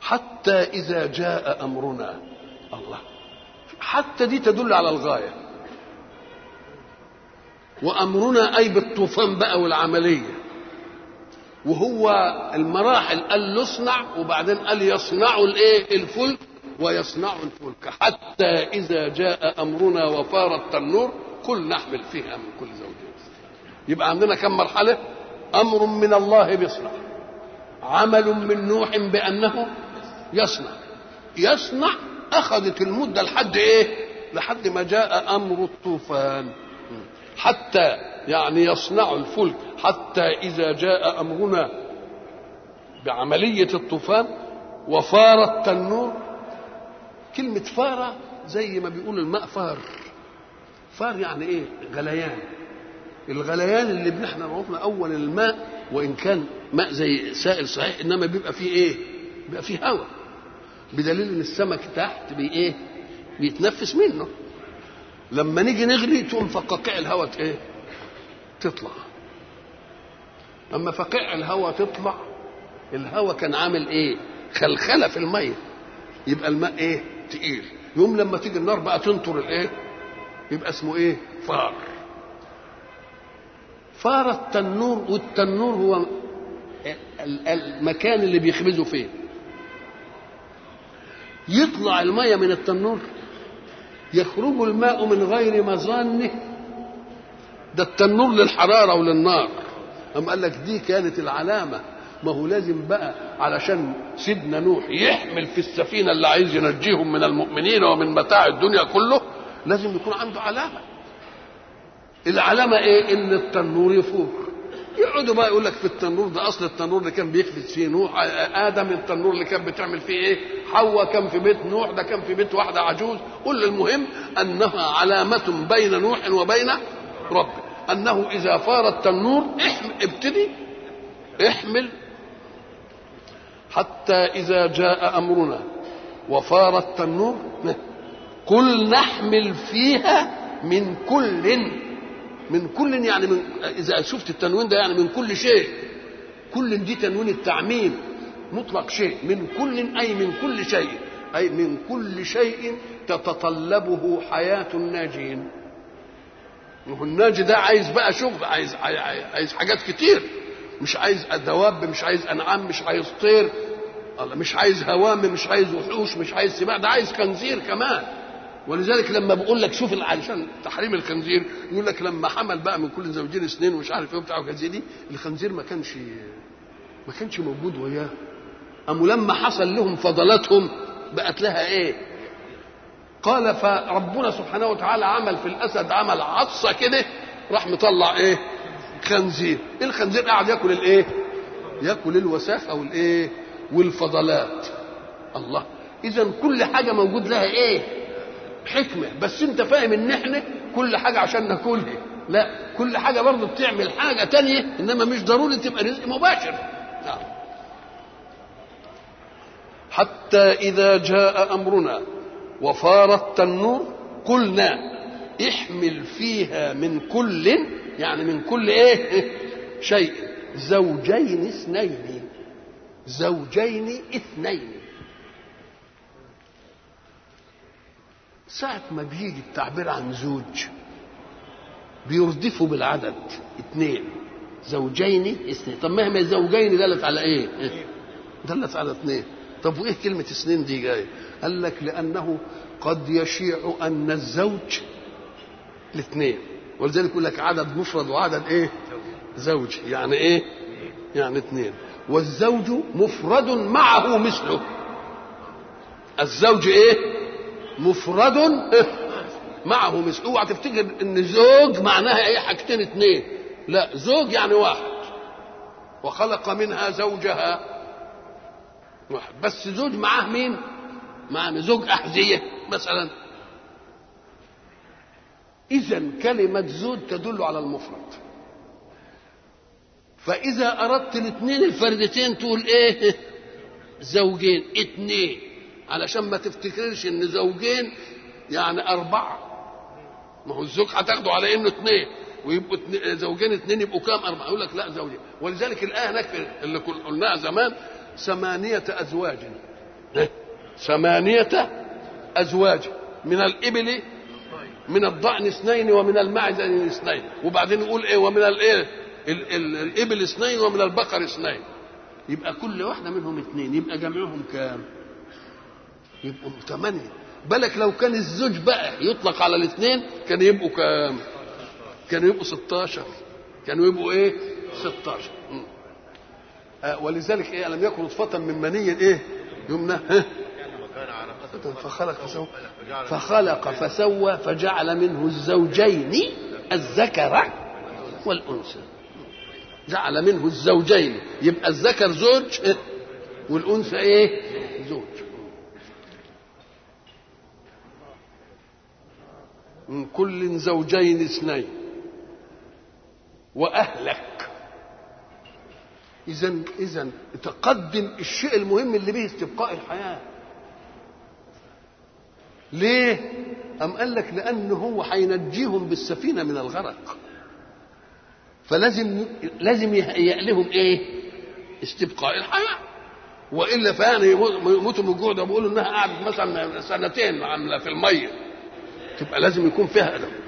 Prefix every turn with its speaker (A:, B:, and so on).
A: حتى إذا جاء أمرنا الله حتى دي تدل على الغاية وأمرنا أي بالطوفان بقى والعملية وهو المراحل قال يصنع وبعدين قال يصنعوا الايه الفلك ويصنعوا الفلك حتى اذا جاء امرنا وفار التنور كل نحمل فيها من كل زوجين يبقى عندنا كم مرحله امر من الله بيصنع عمل من نوح بانه يصنع يصنع اخذت المده لحد ايه لحد ما جاء امر الطوفان حتى يعني يصنع الفلك حتى إذا جاء أمرنا بعملية الطوفان وفار التنور كلمة فار زي ما بيقول الماء فار فار يعني ايه غليان الغليان اللي احنا عرفنا اول الماء وان كان ماء زي سائل صحيح انما بيبقى فيه ايه بيبقى فيه هواء بدليل ان السمك تحت بي ايه بيتنفس منه لما نيجي نغلي تقوم فقاقيع الهواء ايه تطلع اما فقاقيع الهواء تطلع الهواء كان عامل ايه خلخله في الميه يبقى الماء ايه تقيل يوم لما تيجي النار بقى تنطر الايه يبقى اسمه ايه فار فار التنور والتنور هو المكان اللي بيخبزوا فيه يطلع الميه من التنور يخرج الماء من غير مظانه ده التنور للحراره وللنار أم قال لك دي كانت العلامه ما هو لازم بقى علشان سيدنا نوح يحمل في السفينه اللي عايز ينجيهم من المؤمنين ومن متاع الدنيا كله لازم يكون عنده علامه العلامه ايه ان التنور يفور يقعدوا بقى يقول لك في التنور ده اصل التنور اللي كان بيخبز فيه نوح ادم التنور اللي كان بتعمل فيه ايه حواء كان في بيت نوح ده كان في بيت واحده عجوز كل المهم انها علامه بين نوح وبين ربه انه اذا فار التنور احمل ابتدي احمل حتى اذا جاء امرنا وفار التنور قل نحمل فيها من كل من كل يعني من اذا شفت التنوين ده يعني من كل شيء كل دي تنوين التعميم مطلق شيء من كل اي من كل شيء اي من كل شيء تتطلبه حياه الناجين هو الناجي ده عايز بقى شغل عايز عايز حاجات كتير مش عايز دواب مش عايز انعام مش عايز طير مش عايز هوام مش عايز وحوش مش عايز سباع ده عايز خنزير كمان ولذلك لما بقول لك شوف علشان تحريم الخنزير يقول لك لما حمل بقى من كل زوجين اثنين ومش عارف ايه وبتاع وكذا دي الخنزير ما كانش ما كانش موجود وياه أم لما حصل لهم فضلاتهم بقت لها ايه قال فربنا سبحانه وتعالى عمل في الاسد عمل عطسه كده راح مطلع ايه خنزير الخنزير قاعد ياكل الايه ياكل الوساخه والايه والفضلات الله اذا كل حاجه موجود لها ايه حكمه بس انت فاهم ان احنا كل حاجه عشان ناكلها لا كل حاجه برضه بتعمل حاجه تانية انما مش ضروري تبقى رزق مباشر نعم. حتى اذا جاء امرنا وفار التنور قلنا احمل فيها من كل يعني من كل ايه شيء زوجين اثنين زوجين اثنين ساعة ما بيجي التعبير عن زوج بيردفوا بالعدد اثنين زوجين اثنين طب ما هي زوجين دلت على ايه؟ دلت على اثنين طب وايه كلمة اثنين دي جاية؟ قال لك لأنه قد يشيع أن الزوج الاثنين ولذلك يقول لك عدد مفرد وعدد ايه؟ زوج يعني ايه؟ يعني اثنين والزوج مفرد معه مثله الزوج ايه؟ مفرد معه مثل اوعى تفتكر ان زوج معناها ايه حاجتين اتنين لا زوج يعني واحد وخلق منها زوجها واحد بس زوج معاه مين معاه زوج احذيه مثلا اذا كلمه زوج تدل على المفرد فاذا اردت الاثنين الفردتين تقول ايه زوجين اثنين علشان ما تفتكرش ان زوجين يعني اربعه ما هو الزوج هتاخده على انه اثنين ويبقوا زوجين اثنين يبقوا كام اربعه يقول لك لا زوجين ولذلك الايه هناك اللي قلناها زمان ثمانيه ازواج ثمانية أزواج من الإبل من الضأن اثنين ومن المعز اثنين وبعدين يقول ايه ومن الايه ال- ال- الإبل اثنين ومن البقر اثنين يبقى كل واحدة منهم اثنين يبقى جمعهم كام يبقوا ثمانية بالك لو كان الزوج بقى يطلق على الاثنين كان يبقوا كام كانوا يبقوا 16 كانوا يبقوا ايه 16 مم. آه ولذلك ايه لم يكن نطفة من مني ايه يمنى ها فخلق فسوى فخلق فسوى فجعل منه الزوجين الذكر والانثى جعل منه الزوجين يبقى الذكر زوج إيه؟ والانثى ايه زوج من كل زوجين اثنين واهلك اذا اذا تقدم الشيء المهم اللي به استبقاء الحياه ليه أم قال لك لأنه هو هينجيهم بالسفينة من الغرق فلازم لازم يهيئ لهم إيه؟ استبقاء الحياة وإلا فيعني يموتوا من الجوع ده بيقولوا إنها قعدت مثلا سنتين عاملة في المية تبقى لازم يكون فيها أدب